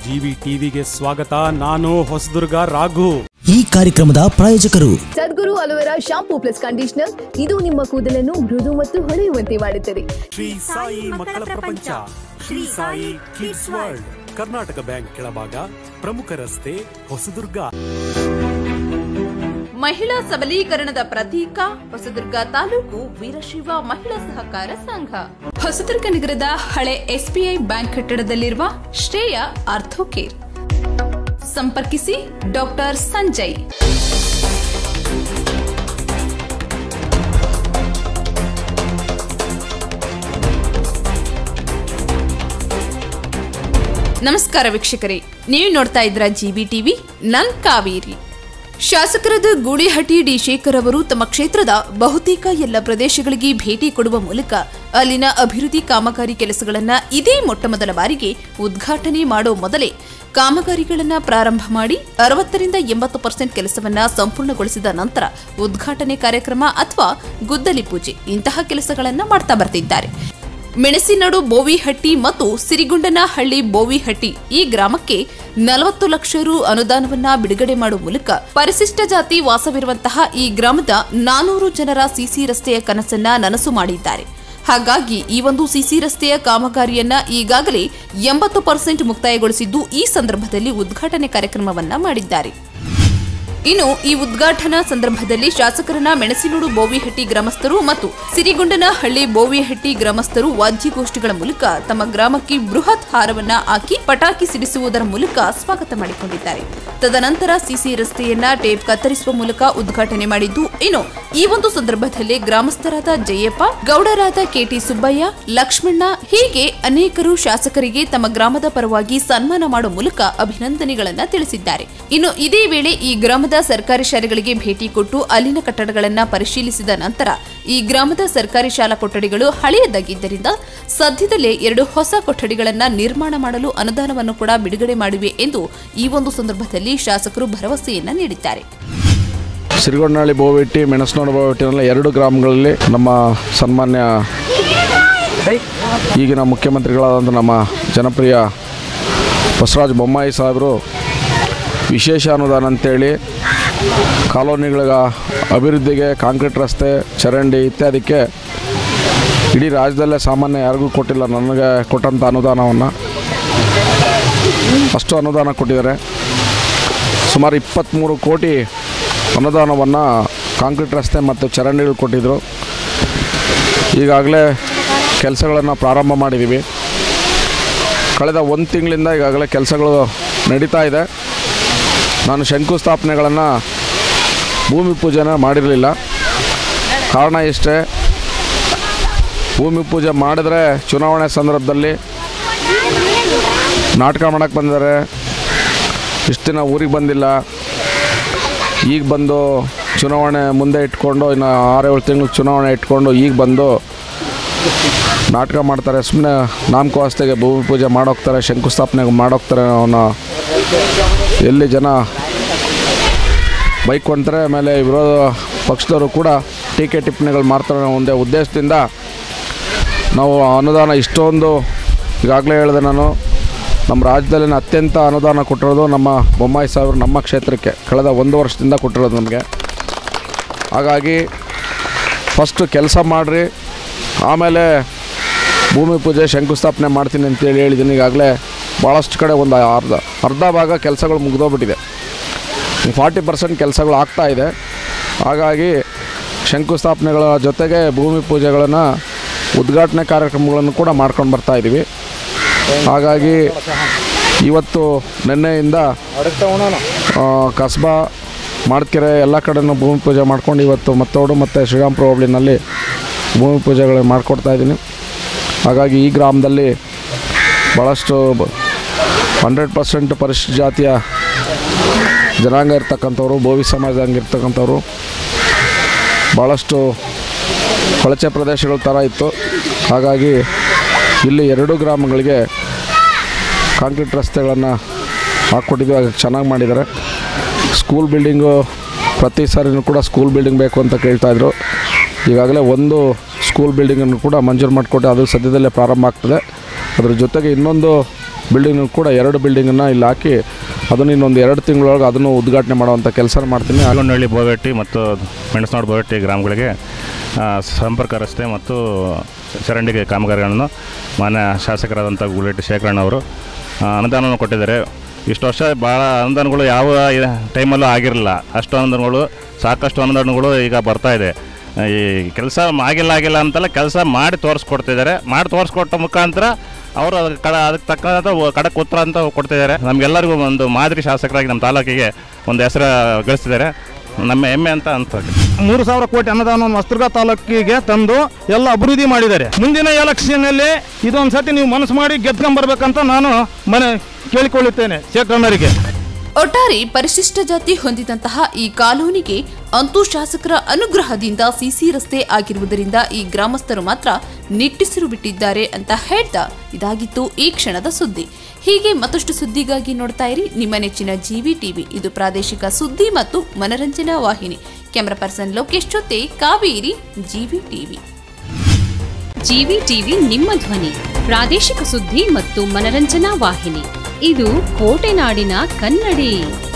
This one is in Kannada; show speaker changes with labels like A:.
A: ಜಿವಿ ಟಿವಿಗೆ ಸ್ವಾಗತ ನಾನು ಹೊಸದುರ್ಗ ರಾಘು
B: ಈ ಕಾರ್ಯಕ್ರಮದ ಪ್ರಾಯೋಜಕರು
C: Sadguru aloe vera shampoo plus conditioner ಇದು ನಿಮ್ಮ ಕೂದಲನ್ನು ಮೃದು ಮತ್ತು ಹೊಳೆಯುವಂತೆ ಮಾಡುತ್ತದೆ
A: ಶ್ರೀ ಸಾಯಿ ಮಕ್ಕಳ ಪ್ರಪಂಚ Shri Sai kids world Karnataka bank ಕೆಳಭಾಗ ಪ್ರಮುಖ ರಸ್ತೆ ಹೊಸದುರ್ಗ
D: ಮಹಿಳಾ ಸಬಲೀಕರಣದ ಪ್ರತೀಕ ಹೊಸದುರ್ಗ ತಾಲೂಕು ವೀರಶೈವ ಮಹಿಳಾ ಸಹಕಾರ ಸಂಘ ಹೊಸದುರ್ಗ ನಗರದ ಹಳೆ ಎಸ್ಬಿಐ ಬ್ಯಾಂಕ್ ಕಟ್ಟಡದಲ್ಲಿರುವ ಶ್ರೇಯ ಆರ್ಥೋಕೇರ್ ಸಂಪರ್ಕಿಸಿ ಡಾಕ್ಟರ್ ಸಂಜಯ್ ನಮಸ್ಕಾರ ವೀಕ್ಷಕರೇ ನೀವು ನೋಡ್ತಾ ಇದ್ರ ಜಿಬಿ ಟಿವಿ ನನ್ ಕಾವೇರಿ ಶಾಸಕರಾದ ಗೂಳಿಹಟ್ಟಿ ಡಿ ಶೇಖರ್ ಅವರು ತಮ್ಮ ಕ್ಷೇತ್ರದ ಬಹುತೇಕ ಎಲ್ಲ ಪ್ರದೇಶಗಳಿಗೆ ಭೇಟಿ ಕೊಡುವ ಮೂಲಕ ಅಲ್ಲಿನ ಅಭಿವೃದ್ಧಿ ಕಾಮಗಾರಿ ಕೆಲಸಗಳನ್ನ ಇದೇ ಮೊಟ್ಟಮೊದಲ ಬಾರಿಗೆ ಉದ್ಘಾಟನೆ ಮಾಡೋ ಮೊದಲೇ ಕಾಮಗಾರಿಗಳನ್ನ ಪ್ರಾರಂಭ ಮಾಡಿ ಅರವತ್ತರಿಂದ ಎಂಬತ್ತು ಪರ್ಸೆಂಟ್ ಕೆಲಸವನ್ನ ಸಂಪೂರ್ಣಗೊಳಿಸಿದ ನಂತರ ಉದ್ಘಾಟನೆ ಕಾರ್ಯಕ್ರಮ ಅಥವಾ ಗುದ್ದಲಿ ಪೂಜೆ ಇಂತಹ ಕೆಲಸಗಳನ್ನ ಮಾಡ್ತಾ ಬರ್ತಿದ್ದಾರೆ ಮೆಣಸಿನಡು ಬೋವಿಹಟ್ಟಿ ಮತ್ತು ಸಿರಿಗುಂಡನಹಳ್ಳಿ ಬೋವಿಹಟ್ಟಿ ಈ ಗ್ರಾಮಕ್ಕೆ ನಲವತ್ತು ಲಕ್ಷ ರು ಅನುದಾನವನ್ನ ಬಿಡುಗಡೆ ಮಾಡುವ ಮೂಲಕ ಪರಿಶಿಷ್ಟ ಜಾತಿ ವಾಸವಿರುವಂತಹ ಈ ಗ್ರಾಮದ ನಾನೂರು ಜನರ ಸಿಸಿ ರಸ್ತೆಯ ಕನಸನ್ನ ನನಸು ಮಾಡಿದ್ದಾರೆ ಹಾಗಾಗಿ ಈ ಒಂದು ಸಿಸಿ ರಸ್ತೆಯ ಕಾಮಗಾರಿಯನ್ನ ಈಗಾಗಲೇ ಎಂಬತ್ತು ಪರ್ಸೆಂಟ್ ಮುಕ್ತಾಯಗೊಳಿಸಿದ್ದು ಈ ಸಂದರ್ಭದಲ್ಲಿ ಉದ್ಘಾಟನೆ ಕಾರ್ಯಕ್ರಮವನ್ನ ಮಾಡಿದ್ದಾರೆ ಇನ್ನು ಈ ಉದ್ಘಾಟನಾ ಸಂದರ್ಭದಲ್ಲಿ ಶಾಸಕರನ್ನ ಮೆಣಸಿನೂಡು ಬೋವಿಹಟ್ಟಿ ಗ್ರಾಮಸ್ಥರು ಮತ್ತು ಸಿರಿಗುಂಡನಹಳ್ಳಿ ಬೋವಿಹಟ್ಟಿ ಗ್ರಾಮಸ್ಥರು ವಾದ್ಯಗೋಷ್ಠಿಗಳ ಮೂಲಕ ತಮ್ಮ ಗ್ರಾಮಕ್ಕೆ ಬೃಹತ್ ಹಾರವನ್ನ ಹಾಕಿ ಪಟಾಕಿ ಸಿಡಿಸುವುದರ ಮೂಲಕ ಸ್ವಾಗತ ಮಾಡಿಕೊಂಡಿದ್ದಾರೆ ತದನಂತರ ಸಿಸಿ ರಸ್ತೆಯನ್ನ ಟೇಪ್ ಕತ್ತರಿಸುವ ಮೂಲಕ ಉದ್ಘಾಟನೆ ಮಾಡಿದ್ದು ಇನ್ನು ಈ ಒಂದು ಸಂದರ್ಭದಲ್ಲಿ ಗ್ರಾಮಸ್ಥರಾದ ಜಯಪ್ಪ ಗೌಡರಾದ ಕೆಟಿ ಸುಬ್ಬಯ್ಯ ಲಕ್ಷ್ಮಣ್ಣ ಹೀಗೆ ಅನೇಕರು ಶಾಸಕರಿಗೆ ತಮ್ಮ ಗ್ರಾಮದ ಪರವಾಗಿ ಸನ್ಮಾನ ಮಾಡುವ ಮೂಲಕ ಅಭಿನಂದನೆಗಳನ್ನ ತಿಳಿಸಿದ್ದಾರೆ ಇನ್ನು ಇದೇ ವೇಳೆ ಈ ಗ್ರಾಮದ ಸರ್ಕಾರಿ ಶಾಲೆಗಳಿಗೆ ಭೇಟಿ ಕೊಟ್ಟು ಅಲ್ಲಿನ ಕಟ್ಟಡಗಳನ್ನ ಪರಿಶೀಲಿಸಿದ ನಂತರ ಈ ಗ್ರಾಮದ ಸರ್ಕಾರಿ ಶಾಲಾ ಕೊಠಡಿಗಳು ಹಳೆಯದಾಗಿದ್ದರಿಂದ ಸದ್ಯದಲ್ಲೇ ಎರಡು ಹೊಸ ಕೊಠಡಿಗಳನ್ನ ನಿರ್ಮಾಣ ಮಾಡಲು ಅನುದಾನವನ್ನು ಕೂಡ ಬಿಡುಗಡೆ ಮಾಡಿವೆ ಎಂದು ಈ ಒಂದು ಸಂದರ್ಭದಲ್ಲಿ ಶಾಸಕರು ಭರವಸೆಯನ್ನ ನೀಡಿದ್ದಾರೆ
E: ಸಿರಿಗೊಂಡನಹಳ್ಳಿ ಬೋವೆಟ್ಟಿ ಮೆಣಸನೋಡು ಬೋವೆಟ್ಟಿನಲ್ಲಿ ಎರಡು ಗ್ರಾಮಗಳಲ್ಲಿ ನಮ್ಮ ಸನ್ಮಾನ್ಯ ಈಗಿನ ಮುಖ್ಯಮಂತ್ರಿಗಳಾದಂಥ ನಮ್ಮ ಜನಪ್ರಿಯ ಬಸವರಾಜ ಬೊಮ್ಮಾಯಿ ಸಾಹೇಬರು ವಿಶೇಷ ಅನುದಾನ ಅಂತೇಳಿ ಕಾಲೋನಿಗಳ ಅಭಿವೃದ್ಧಿಗೆ ಕಾಂಕ್ರೀಟ್ ರಸ್ತೆ ಚರಂಡಿ ಇತ್ಯಾದಿಕ್ಕೆ ಇಡೀ ರಾಜ್ಯದಲ್ಲೇ ಸಾಮಾನ್ಯ ಯಾರಿಗೂ ಕೊಟ್ಟಿಲ್ಲ ನನಗೆ ಕೊಟ್ಟಂಥ ಅನುದಾನವನ್ನು ಅಷ್ಟು ಅನುದಾನ ಕೊಟ್ಟಿದ್ದಾರೆ ಸುಮಾರು ಇಪ್ಪತ್ತ್ಮೂರು ಕೋಟಿ ಅನುದಾನವನ್ನು ಕಾಂಕ್ರೀಟ್ ರಸ್ತೆ ಮತ್ತು ಚರಂಡಿಗಳು ಕೊಟ್ಟಿದ್ದರು ಈಗಾಗಲೇ ಕೆಲಸಗಳನ್ನು ಪ್ರಾರಂಭ ಮಾಡಿದ್ದೀವಿ ಕಳೆದ ಒಂದು ತಿಂಗಳಿಂದ ಈಗಾಗಲೇ ಕೆಲಸಗಳು ನಡೀತಾ ಇದೆ ನಾನು ಶಂಕುಸ್ಥಾಪನೆಗಳನ್ನು ಭೂಮಿ ಪೂಜೆನ ಮಾಡಿರಲಿಲ್ಲ ಕಾರಣ ಇಷ್ಟೇ ಭೂಮಿ ಪೂಜೆ ಮಾಡಿದ್ರೆ ಚುನಾವಣೆ ಸಂದರ್ಭದಲ್ಲಿ ನಾಟಕ ಮಾಡೋಕ್ಕೆ ಬಂದಿದ್ದಾರೆ ಇಷ್ಟು ದಿನ ಊರಿಗೆ ಬಂದಿಲ್ಲ ಈಗ ಬಂದು ಚುನಾವಣೆ ಮುಂದೆ ಇಟ್ಕೊಂಡು ಇನ್ನು ಆರೇಳು ತಿಂಗಳು ಚುನಾವಣೆ ಇಟ್ಕೊಂಡು ಈಗ ಬಂದು ನಾಟಕ ಮಾಡ್ತಾರೆ ಸುಮ್ಮನೆ ನಾಮಕವಾಸ್ತೆಗೆ ಭೂಮಿ ಪೂಜೆ ಮಾಡೋಗ್ತಾರೆ ಶಂಕುಸ್ಥಾಪನೆ ಮಾಡೋಗ್ತಾರೆ ಅವನ ಎಲ್ಲಿ ಜನ ಬೈಕೊಂತಾರೆ ಆಮೇಲೆ ವಿರೋಧ ಪಕ್ಷದವರು ಕೂಡ ಟೀಕೆ ಟಿಪ್ಪಣಿಗಳು ಮಾಡ್ತಾರೆ ಅನ್ನೋ ಒಂದೇ ಉದ್ದೇಶದಿಂದ ನಾವು ಅನುದಾನ ಇಷ್ಟೊಂದು ಈಗಾಗಲೇ ಹೇಳಿದೆ ನಾನು ನಮ್ಮ ರಾಜ್ಯದಲ್ಲಿನ ಅತ್ಯಂತ ಅನುದಾನ ಕೊಟ್ಟಿರೋದು ನಮ್ಮ ಬೊಮ್ಮಾಯಿ ಸಾಹೇಬರು ನಮ್ಮ ಕ್ಷೇತ್ರಕ್ಕೆ ಕಳೆದ ಒಂದು ವರ್ಷದಿಂದ ಕೊಟ್ಟಿರೋದು ನಮಗೆ ಹಾಗಾಗಿ ಫಸ್ಟು ಕೆಲಸ ಮಾಡಿರಿ ಆಮೇಲೆ ಭೂಮಿ ಪೂಜೆ ಶಂಕುಸ್ಥಾಪನೆ ಮಾಡ್ತೀನಿ ಅಂತೇಳಿ ಹೇಳಿದ್ದೀನಿ ಈಗಾಗಲೇ ಭಾಳಷ್ಟು ಕಡೆ ಒಂದು ಅರ್ಧ ಅರ್ಧ ಭಾಗ ಕೆಲಸಗಳು ಮುಗಿದೋಗ್ಬಿಟ್ಟಿದೆ ಫಾರ್ಟಿ ಪರ್ಸೆಂಟ್ ಕೆಲಸಗಳು ಆಗ್ತಾ ಇದೆ ಹಾಗಾಗಿ ಶಂಕುಸ್ಥಾಪನೆಗಳ ಜೊತೆಗೆ ಭೂಮಿ ಪೂಜೆಗಳನ್ನು ಉದ್ಘಾಟನೆ ಕಾರ್ಯಕ್ರಮಗಳನ್ನು ಕೂಡ ಮಾಡ್ಕೊಂಡು ಬರ್ತಾ ಇದ್ದೀವಿ ಹಾಗಾಗಿ ಇವತ್ತು ನಿನ್ನೆಯಿಂದ ಆ, ಕಸ್ಬಾ ಮಾಡ್ಕೆರೆ ಎಲ್ಲ ಕಡೆನೂ ಭೂಮಿ ಪೂಜೆ ಮಾಡ್ಕೊಂಡು ಇವತ್ತು ಮತ್ತೋಡು ಮತ್ತು ಶ್ರೀರಾಮ್ಪುರ ಹೋಬಳಿನಲ್ಲಿ ಭೂಮಿ ಪೂಜೆಗಳು ಮಾಡಿಕೊಡ್ತಾ ಇದ್ದೀನಿ ಹಾಗಾಗಿ ಈ ಗ್ರಾಮದಲ್ಲಿ ಭಾಳಷ್ಟು ಹಂಡ್ರೆಡ್ ಪರ್ಸೆಂಟ್ ಪರಿಶಿಷ್ಟ ಜಾತಿಯ ಜನಾಂಗ ಇರ್ತಕ್ಕಂಥವ್ರು ಬೋವಿ ಸಮಾಜದಂಗೆ ಇರ್ತಕ್ಕಂಥವ್ರು ಭಾಳಷ್ಟು ಕೊಳಚೆ ಪ್ರದೇಶಗಳ ಥರ ಇತ್ತು ಹಾಗಾಗಿ ಇಲ್ಲಿ ಎರಡು ಗ್ರಾಮಗಳಿಗೆ ಕಾಂಕ್ರೀಟ್ ರಸ್ತೆಗಳನ್ನು ಹಾಕ್ಕೊಟ್ಟಿದ್ವಿ ಹಾಗಾಗಿ ಚೆನ್ನಾಗಿ ಮಾಡಿದ್ದಾರೆ ಸ್ಕೂಲ್ ಬಿಲ್ಡಿಂಗು ಪ್ರತಿ ಸಾರಿನೂ ಕೂಡ ಸ್ಕೂಲ್ ಬಿಲ್ಡಿಂಗ್ ಬೇಕು ಅಂತ ಕೇಳ್ತಾಯಿದ್ರು ಈಗಾಗಲೇ ಒಂದು ಸ್ಕೂಲ್ ಬಿಲ್ಡಿಂಗನ್ನು ಕೂಡ ಮಂಜೂರು ಮಾಡಿಕೊಟ್ಟು ಅದು ಸದ್ಯದಲ್ಲೇ ಪ್ರಾರಂಭ ಆಗ್ತದೆ ಅದ್ರ ಜೊತೆಗೆ ಇನ್ನೊಂದು ಬಿಲ್ಡಿಂಗ್ ಕೂಡ ಎರಡು ಬಿಲ್ಡಿಂಗನ್ನು ಇಲ್ಲಿ ಹಾಕಿ ಅದನ್ನು ಇನ್ನೊಂದು ಎರಡು ತಿಂಗಳೊಳಗೆ ಅದನ್ನು ಉದ್ಘಾಟನೆ ಮಾಡುವಂಥ ಕೆಲಸ ಮಾಡ್ತೀನಿ
F: ಆಗೊಂಡಹಳ್ಳಿ ಬೋಗಟ್ಟಿ ಮತ್ತು ಮೆಣಸನಾಡು ಬೋಗಟ್ಟಿ ಗ್ರಾಮಗಳಿಗೆ ಆ, ಸಂಪರ್ಕ ರಸ್ತೆ ಮತ್ತು ಚರಂಡಿಗೆ ಕಾಮಗಾರಿಗಳನ್ನು ಮಾನ್ಯ ಶಾಸಕರಾದಂಥ ಗುಳೆಟ್ಟಿ ಶೇಖರಣ್ಣ ಅವರು ಆ, ಅನುದಾನವನ್ನು ಕೊಟ್ಟಿದ್ದಾರೆ ಇಷ್ಟು ವರ್ಷ ಭಾಳ ಅನುದಾನಗಳು ಯಾವ ಇ- ಟೈಮಲ್ಲೂ ಆಗಿರಲಿಲ್ಲ ಅಷ್ಟು ಅನುದಾನಗಳು ಸಾಕಷ್ಟು ಅನುದಾನಗಳು ಈಗ ಬರ್ತಾ ಇದೆ ಈ ಕೆಲಸ ಆಗಿಲ್ಲ ಆಗಿಲ್ಲ ಅಂತಲ್ಲ ಕೆಲಸ ಮಾಡಿ ತೋರಿಸ್ಕೊಡ್ತಿದ್ದಾರೆ ಮಾಡಿ ತೋರಿಸ್ಕೊಟ್ಟ ಮುಖಾಂತರ ಅವರು ಅದಕ್ಕೆ ಕಡ ಅದಕ್ಕೆ ತಕ್ಕಂಥ ಕಡಕ್ ಉತ್ತರ ಅಂತ ಕೊಡ್ತಿದ್ದಾರೆ ನಮಗೆಲ್ಲರಿಗೂ ಒಂದು ಮಾದರಿ ಶಾಸಕರಾಗಿ ನಮ್ಮ ತಾಲೂಕಿಗೆ ಒಂದು ಹೆಸರು ಗಳಿಸ್ತಿದ್ದಾರೆ ನಮ್ಮ ಹೆಮ್ಮೆ ಅಂತ ಅಂತ
G: ಮೂರು ಸಾವಿರ ಕೋಟಿ ಅನುದಾನವನ್ನು ವಸ್ತ್ರಗ ತಾಲೂಕಿಗೆ ತಂದು ಎಲ್ಲ ಅಭಿವೃದ್ಧಿ ಮಾಡಿದ್ದಾರೆ ಮುಂದಿನ ಎಲೆಕ್ಷನ್ನಲ್ಲಿ ಇದೊಂದು ಸತಿ ನೀವು ಮನಸ್ಸು ಮಾಡಿ ಗೆದ್ಕೊಂಬರ್ಬೇಕಂತ ನಾನು ಮನೆ ಕೇಳಿಕೊಳ್ಳುತ್ತೇನೆ ಶೇಖರಣ್ಣರಿಗೆ
D: ಒಟ್ಟಾರೆ ಪರಿಶಿಷ್ಟ ಜಾತಿ ಹೊಂದಿದಂತಹ ಈ ಕಾಲೋನಿಗೆ ಅಂತೂ ಶಾಸಕರ ಅನುಗ್ರಹದಿಂದ ಸಿಸಿ ರಸ್ತೆ ಆಗಿರುವುದರಿಂದ ಈ ಗ್ರಾಮಸ್ಥರು ಮಾತ್ರ ನಿಟ್ಟಿಸಿರು ಬಿಟ್ಟಿದ್ದಾರೆ ಅಂತ ಹೇಳ್ತಾ ಇದಾಗಿತ್ತು ಈ ಕ್ಷಣದ ಸುದ್ದಿ ಹೀಗೆ ಮತ್ತಷ್ಟು ಸುದ್ದಿಗಾಗಿ ನೋಡ್ತಾ ಇರಿ ನಿಮ್ಮ ನೆಚ್ಚಿನ ಜಿವಿ ಟಿವಿ ಇದು ಪ್ರಾದೇಶಿಕ ಸುದ್ದಿ ಮತ್ತು ಮನರಂಜನಾ ವಾಹಿನಿ ಕ್ಯಾಮರಾ ಪರ್ಸನ್ ಲೋಕೇಶ್ ಜೊತೆ Kaveri GV TV
H: GV TV ನಿಮ್ಮ ಧ್ವನಿ ಪ್ರಾದೇಶಿಕ ಸುದ್ದಿ ಮತ್ತು ಮನರಂಜನಾ ವಾಹಿನಿ ಇದು ಕೋಟೆನಾಡಿನ ಕನ್ನಡಿ